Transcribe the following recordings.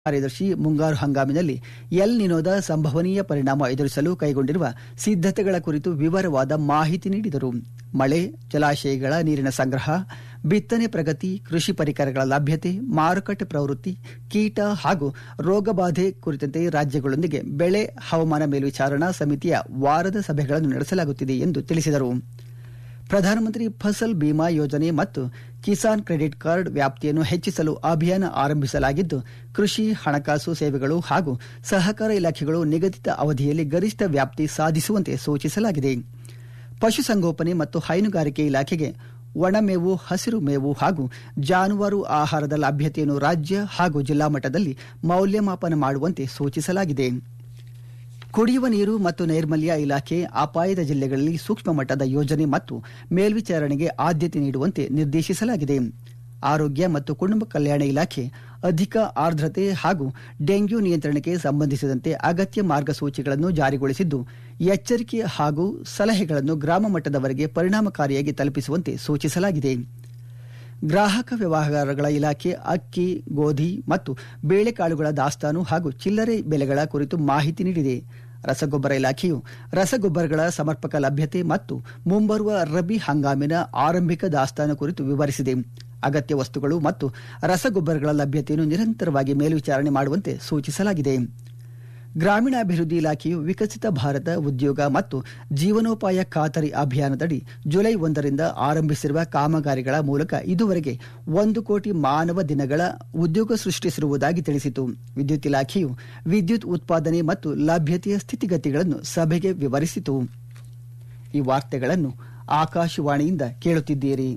ಕಾರ್ಯದರ್ಶಿ ಮುಂಗಾರು ಹಂಗಾಮಿನಲ್ಲಿ ಎಲ್ ನಿನೋದ ಸಂಭವನೀಯ ಪರಿಣಾಮ ಎದುರಿಸಲು ಕೈಗೊಂಡಿರುವ ಸಿದ್ದತೆಗಳ ಕುರಿತು ವಿವರವಾದ ಮಾಹಿತಿ ನೀಡಿದರು ಮಳೆ ಜಲಾಶಯಗಳ ನೀರಿನ ಸಂಗ್ರಹ ಬಿತ್ತನೆ ಪ್ರಗತಿ ಕೃಷಿ ಪರಿಕರಗಳ ಲಭ್ಯತೆ ಮಾರುಕಟ್ಟೆ ಪ್ರವೃತ್ತಿ ಕೀಟ ಹಾಗೂ ರೋಗಬಾಧೆ ಕುರಿತಂತೆ ರಾಜ್ಯಗಳೊಂದಿಗೆ ಬೆಳೆ ಹವಾಮಾನ ಮೇಲ್ವಿಚಾರಣಾ ಸಮಿತಿಯ ವಾರದ ಸಭೆಗಳನ್ನು ನಡೆಸಲಾಗುತ್ತಿದೆ ಎಂದು ತಿಳಿಸಿದರು ಪ್ರಧಾನಮಂತ್ರಿ ಫಸಲ್ ಬಿಮಾ ಯೋಜನೆ ಮತ್ತು ಕಿಸಾನ್ ಕ್ರೆಡಿಟ್ ಕಾರ್ಡ್ ವ್ಯಾಪ್ತಿಯನ್ನು ಹೆಚ್ಚಿಸಲು ಅಭಿಯಾನ ಆರಂಭಿಸಲಾಗಿದ್ದು ಕೃಷಿ ಹಣಕಾಸು ಸೇವೆಗಳು ಹಾಗೂ ಸಹಕಾರ ಇಲಾಖೆಗಳು ನಿಗದಿತ ಅವಧಿಯಲ್ಲಿ ಗರಿಷ್ಠ ವ್ಯಾಪ್ತಿ ಸಾಧಿಸುವಂತೆ ಸೂಚಿಸಲಾಗಿದೆ ಪಶುಸಂಗೋಪನೆ ಮತ್ತು ಹೈನುಗಾರಿಕೆ ಇಲಾಖೆಗೆ ಒಣಮೇವು ಹಸಿರು ಮೇವು ಹಾಗೂ ಜಾನುವಾರು ಆಹಾರದ ಲಭ್ಯತೆಯನ್ನು ರಾಜ್ಯ ಹಾಗೂ ಜಿಲ್ಲಾ ಮಟ್ಟದಲ್ಲಿ ಮೌಲ್ಯಮಾಪನ ಮಾಡುವಂತೆ ಸೂಚಿಸಲಾಗಿದೆ ಕುಡಿಯುವ ನೀರು ಮತ್ತು ನೈರ್ಮಲ್ಯ ಇಲಾಖೆ ಅಪಾಯದ ಜಿಲ್ಲೆಗಳಲ್ಲಿ ಸೂಕ್ಷ್ಮ ಮಟ್ಟದ ಯೋಜನೆ ಮತ್ತು ಮೇಲ್ವಿಚಾರಣೆಗೆ ಆದ್ಯತೆ ನೀಡುವಂತೆ ನಿರ್ದೇಶಿಸಲಾಗಿದೆ ಆರೋಗ್ಯ ಮತ್ತು ಕುಟುಂಬ ಕಲ್ಯಾಣ ಇಲಾಖೆ ಅಧಿಕ ಆರ್ದ್ರತೆ ಹಾಗೂ ಡೆಂಗ್ಯೂ ನಿಯಂತ್ರಣಕ್ಕೆ ಸಂಬಂಧಿಸಿದಂತೆ ಅಗತ್ಯ ಮಾರ್ಗಸೂಚಿಗಳನ್ನು ಜಾರಿಗೊಳಿಸಿದ್ದು ಎಚ್ಚರಿಕೆ ಹಾಗೂ ಸಲಹೆಗಳನ್ನು ಗ್ರಾಮ ಮಟ್ಟದವರೆಗೆ ಪರಿಣಾಮಕಾರಿಯಾಗಿ ತಲುಪಿಸುವಂತೆ ಸೂಚಿಸಲಾಗಿದೆ ಗ್ರಾಹಕ ವ್ಯವಹಾರಗಳ ಇಲಾಖೆ ಅಕ್ಕಿ ಗೋಧಿ ಮತ್ತು ಬೇಳೆಕಾಳುಗಳ ದಾಸ್ತಾನು ಹಾಗೂ ಚಿಲ್ಲರೆ ಬೆಲೆಗಳ ಕುರಿತು ಮಾಹಿತಿ ನೀಡಿದೆ ರಸಗೊಬ್ಬರ ಇಲಾಖೆಯು ರಸಗೊಬ್ಬರಗಳ ಸಮರ್ಪಕ ಲಭ್ಯತೆ ಮತ್ತು ಮುಂಬರುವ ರಬಿ ಹಂಗಾಮಿನ ಆರಂಭಿಕ ದಾಸ್ತಾನು ಕುರಿತು ವಿವರಿಸಿದೆ ಅಗತ್ಯ ವಸ್ತುಗಳು ಮತ್ತು ರಸಗೊಬ್ಬರಗಳ ಲಭ್ಯತೆಯನ್ನು ನಿರಂತರವಾಗಿ ಮೇಲ್ವಿಚಾರಣೆ ಮಾಡುವಂತೆ ಸೂಚಿಸಲಾಗಿದೆ ಗ್ರಾಮೀಣಾಭಿವೃದ್ಧಿ ಇಲಾಖೆಯು ವಿಕಸಿತ ಭಾರತ ಉದ್ಯೋಗ ಮತ್ತು ಜೀವನೋಪಾಯ ಖಾತರಿ ಅಭಿಯಾನದಡಿ ಜುಲೈ ಒಂದರಿಂದ ಆರಂಭಿಸಿರುವ ಕಾಮಗಾರಿಗಳ ಮೂಲಕ ಇದುವರೆಗೆ ಒಂದು ಕೋಟಿ ಮಾನವ ದಿನಗಳ ಉದ್ಯೋಗ ಸೃಷ್ಟಿಸಿರುವುದಾಗಿ ತಿಳಿಸಿತು ವಿದ್ಯುತ್ ಇಲಾಖೆಯು ವಿದ್ಯುತ್ ಉತ್ಪಾದನೆ ಮತ್ತು ಲಭ್ಯತೆಯ ಸ್ಥಿತಿಗತಿಗಳನ್ನು ಸಭೆಗೆ ವಿವರಿಸಿತು ಈ ವಾರ್ತೆಗಳನ್ನು ಆಕಾಶವಾಣಿಯಿಂದ ಕೇಳುತ್ತಿದ್ದೀರಿ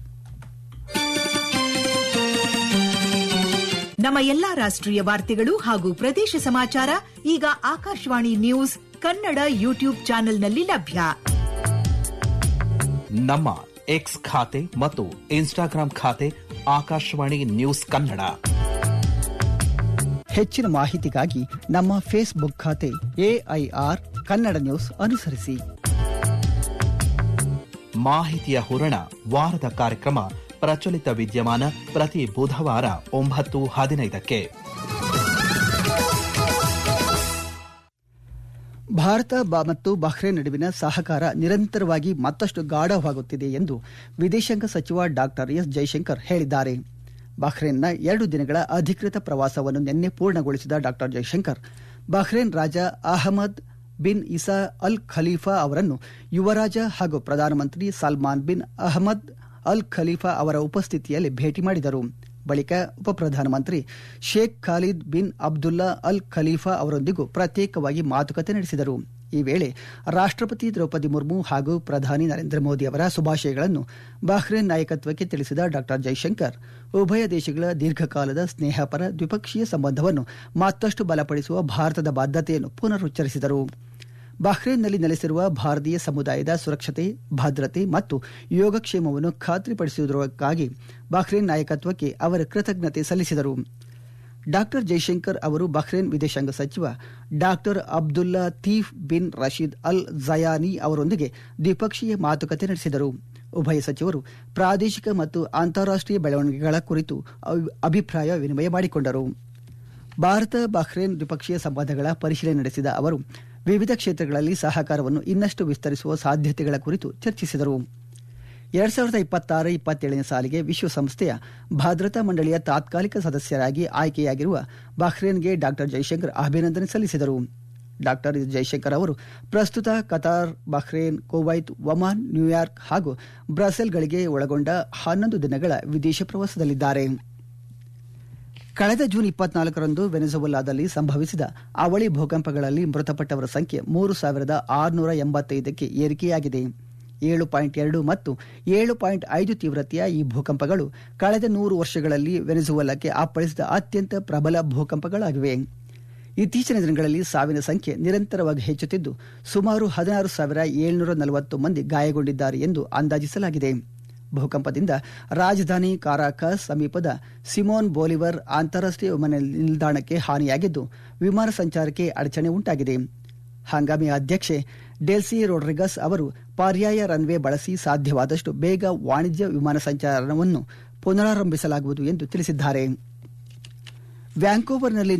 ನಮ್ಮ ಎಲ್ಲಾ ರಾಷ್ಟ್ರೀಯ ವಾರ್ತೆಗಳು ಹಾಗೂ ಪ್ರದೇಶ ಸಮಾಚಾರ ಈಗ ಆಕಾಶವಾಣಿ ನ್ಯೂಸ್ ಕನ್ನಡ ಯೂಟ್ಯೂಬ್ ಚಾನೆಲ್ನಲ್ಲಿ ಲಭ್ಯ ನಮ್ಮ ಎಕ್ಸ್ ಖಾತೆ ಮತ್ತು ಇನ್ಸ್ಟಾಗ್ರಾಂ ಖಾತೆ ಆಕಾಶವಾಣಿ ನ್ಯೂಸ್ ಕನ್ನಡ ಹೆಚ್ಚಿನ ಮಾಹಿತಿಗಾಗಿ ನಮ್ಮ ಫೇಸ್ಬುಕ್ ಖಾತೆ ಎಐಆರ್ ಕನ್ನಡ ನ್ಯೂಸ್ ಅನುಸರಿಸಿ ಮಾಹಿತಿಯ ಹೂರಣ ವಾರದ ಕಾರ್ಯಕ್ರಮ ಪ್ರಚಲಿತ ವಿದ್ಯಮಾನ ಪ್ರತಿ ಬುಧವಾರ ಒಂಬತ್ತು ಹದಿನೈದಕ್ಕೆ ಭಾರತ ಮತ್ತು ಬಹ್ರೇನ್ ನಡುವಿನ ಸಹಕಾರ ನಿರಂತರವಾಗಿ ಮತ್ತಷ್ಟು ಗಾಢವಾಗುತ್ತಿದೆ ಎಂದು ವಿದೇಶಾಂಗ ಸಚಿವ ಡಾಕ್ಟರ್ ಎಸ್ ಜೈಶಂಕರ್ ಹೇಳಿದ್ದಾರೆ ಬಹ್ರೇನ್ನ ಎರಡು ದಿನಗಳ ಅಧಿಕೃತ ಪ್ರವಾಸವನ್ನು ನಿನ್ನೆ ಪೂರ್ಣಗೊಳಿಸಿದ ಡಾಕ್ಟರ್ ಜೈಶಂಕರ್ ಬಹ್ರೇನ್ ರಾಜ Ahmad bin Isa Al Khalifa ಅವರನ್ನು ಯುವರಾಜ ಹಾಗೂ ಪ್ರಧಾನಮಂತ್ರಿ Salman bin Ahmed Al Khalifa ಅವರ ಉಪಸ್ಥಿತಿಯಲ್ಲಿ ಭೇಟಿ ಮಾಡಿದರು ಬಳಿಕ ಉಪಪ್ರಧಾನಮಂತ್ರಿ Sheikh Khalid bin Abdullah Al Khalifa ಅವರೊಂದಿಗೂ ಪ್ರತ್ಯೇಕವಾಗಿ ಮಾತುಕತೆ ನಡೆಸಿದರು ಈ ವೇಳೆ ರಾಷ್ಟ್ರಪತಿ ದ್ರೌಪದಿ ಮುರ್ಮು ಹಾಗೂ ಪ್ರಧಾನಿ ನರೇಂದ್ರ ಮೋದಿ ಅವರ ಶುಭಾಶಯಗಳನ್ನು ಬಹ್ರೇನ್ ನಾಯಕತ್ವಕ್ಕೆ ತಿಳಿಸಿದ ಡಾಕ್ಟರ್ ಜೈಶಂಕರ್ ಉಭಯ ದೇಶಗಳ ದೀರ್ಘಕಾಲದ ಸ್ನೇಹಪರ ದ್ವಿಪಕ್ಷೀಯ ಸಂಬಂಧವನ್ನು ಮತ್ತಷ್ಟು ಬಲಪಡಿಸುವ ಭಾರತದ ಬದ್ಧತೆಯನ್ನು ಪುನರುಚ್ಚರಿಸಿದರು ಬಹ್ರೇನ್ನಲ್ಲಿ ನೆಲೆಸಿರುವ ಭಾರತೀಯ ಸಮುದಾಯದ ಸುರಕ್ಷತೆ ಭದ್ರತೆ ಮತ್ತು ಯೋಗಕ್ಷೇಮವನ್ನು ಖಾತ್ರಿಪಡಿಸುವುದಕ್ಕಾಗಿ ಬಹ್ರೇನ್ ನಾಯಕತ್ವಕ್ಕೆ ಅವರು ಕೃತಜ್ಞತೆ ಸಲ್ಲಿಸಿದರು ಡಾಕ್ಟರ್ ಜೈಶಂಕರ್ ಅವರು ಬಹ್ರೇನ್ ವಿದೇಶಾಂಗ ಸಚಿವ doctor Abdullatif bin Rashid Al Zayani ಅವರೊಂದಿಗೆ ದ್ವಿಪಕ್ಷೀಯ ಮಾತುಕತೆ ನಡೆಸಿದರು ಉಭಯ ಸಚಿವರು ಪ್ರಾದೇಶಿಕ ಮತ್ತು ಅಂತಾರಾಷ್ಟೀಯ ಬೆಳವಣಿಗೆಗಳ ಕುರಿತು ಅಭಿಪ್ರಾಯ ವಿನಿಮಯ ಮಾಡಿಕೊಂಡರು ಭಾರತ ಬಹ್ರೇನ್ ದ್ವಿಪಕ್ಷೀಯ ಸಂಬಂಧಗಳ ಪರಿಶೀಲನೆ ನಡೆಸಿದ ಅವರು ವಿವಿಧ ಕ್ಷೇತ್ರಗಳಲ್ಲಿ ಸಹಕಾರವನ್ನು ಇನ್ನಷ್ಟು ವಿಸ್ತರಿಸುವ ಸಾಧ್ಯತೆಗಳ ಕುರಿತು ಚರ್ಚಿಸಿದರು ಎರಡ್ ಸಾವಿರದ ಇಪ್ಪತ್ತಾರು ಇಪ್ಪತ್ತೇಳನೇ ಸಾಲಿಗೆ ವಿಶ್ವಸಂಸ್ಥೆಯ ಭದ್ರತಾ ಮಂಡಳಿಯ ತಾತ್ಕಾಲಿಕ ಸದಸ್ಯರಾಗಿ ಆಯ್ಕೆಯಾಗಿರುವ ಬಹ್ರೇನ್ಗೆ ಡಾಕ್ಟರ್ ಜೈಶಂಕರ್ ಅಭಿನಂದನೆ ಸಲ್ಲಿಸಿದರು ಡಾಕ್ಟರ್ ಜೈಶಂಕರ್ ಅವರು ಪ್ರಸ್ತುತ ಕತಾರ್ ಬಹ್ರೇನ್ ಕುವೈತ್ ಒಮಾನ್ ನ್ಯೂಯಾರ್ಕ್ ಹಾಗೂ ಬ್ರಸೆಲ್ಗಳಿಗೆ ಒಳಗೊಂಡ ಹನ್ನೊಂದು ದಿನಗಳ ವಿದೇಶ ಪ್ರವಾಸದಲ್ಲಿದ್ದಾರೆ ಕಳೆದ ಜೂನ್ ಇಪ್ಪತ್ನಾಲ್ಕರಂದು ವೆನೆಜುವೆಲಾದಲ್ಲಿ ಸಂಭವಿಸಿದ ಅವಳಿ ಭೂಕಂಪಗಳಲ್ಲಿ ಮೃತಪಟ್ಟವರ ಸಂಖ್ಯೆ ಮೂರು ಸಾವಿರದ ಆರುನೂರ ಎಂಬತ್ತೈದಕ್ಕೆ ಏರಿಕೆಯಾಗಿದೆ ಏಳು ಪಾಯಿಂಟ್ ಎರಡು ಮತ್ತು ಏಳು ಪಾಯಿಂಟ್ ಐದು ತೀವ್ರತೆಯ ಈ ಭೂಕಂಪಗಳು ಕಳೆದ ನೂರು ವರ್ಷಗಳಲ್ಲಿ ವೆನೆಜುವೆಲಾಕ್ಕೆ ಅಪ್ಪಳಿಸಿದ ಅತ್ಯಂತ ಪ್ರಬಲ ಭೂಕಂಪಗಳಾಗಿವೆ ಇತ್ತೀಚಿನ ದಿನಗಳಲ್ಲಿ ಸಾವಿನ ಸಂಖ್ಯೆ ನಿರಂತರವಾಗಿ ಹೆಚ್ಚುತ್ತಿದ್ದು ಸುಮಾರು ಹದಿನಾರು ಸಾವಿರ ಏಳ್ನೂರ ನಲವತ್ತು ಮಂದಿ ಗಾಯಗೊಂಡಿದ್ದಾರೆ ಎಂದು ಅಂದಾಜಿಸಲಾಗಿದೆ ಭೂಕಂಪದಿಂದ ರಾಜಧಾನಿ ಕಾರಾಕಸ್ ಸಮೀಪದ ಸಿಮೋನ್ ಬೋಲಿವರ್ ಅಂತಾರಾಷ್ಟೀಯ ವಿಮಾನ ನಿಲ್ದಾಣಕ್ಕೆ ಹಾನಿಯಾಗಿದ್ದು ವಿಮಾನ ಸಂಚಾರಕ್ಕೆ ಅಡಚಣೆ ಉಂಟಾಗಿದೆ ಹಂಗಾಮಿ ಅಧ್ಯಕ್ಷೆ ಡೆಲ್ಸಿ ರೋಡ್ರಿಗಸ್ ಅವರು ಪರ್ಯಾಯ ರನ್ವೇ ಬಳಸಿ ಸಾಧ್ಯವಾದಷ್ಟು ಬೇಗ ವಾಣಿಜ್ಯ ವಿಮಾನ ಸಂಚಾರವನ್ನು ಪುನರಾರಂಭಿಸಲಾಗುವುದು ಎಂದು ತಿಳಿಸಿದ್ದಾರೆ ವ್ಯಾಂಕೋವರ್ನಲ್ಲಿ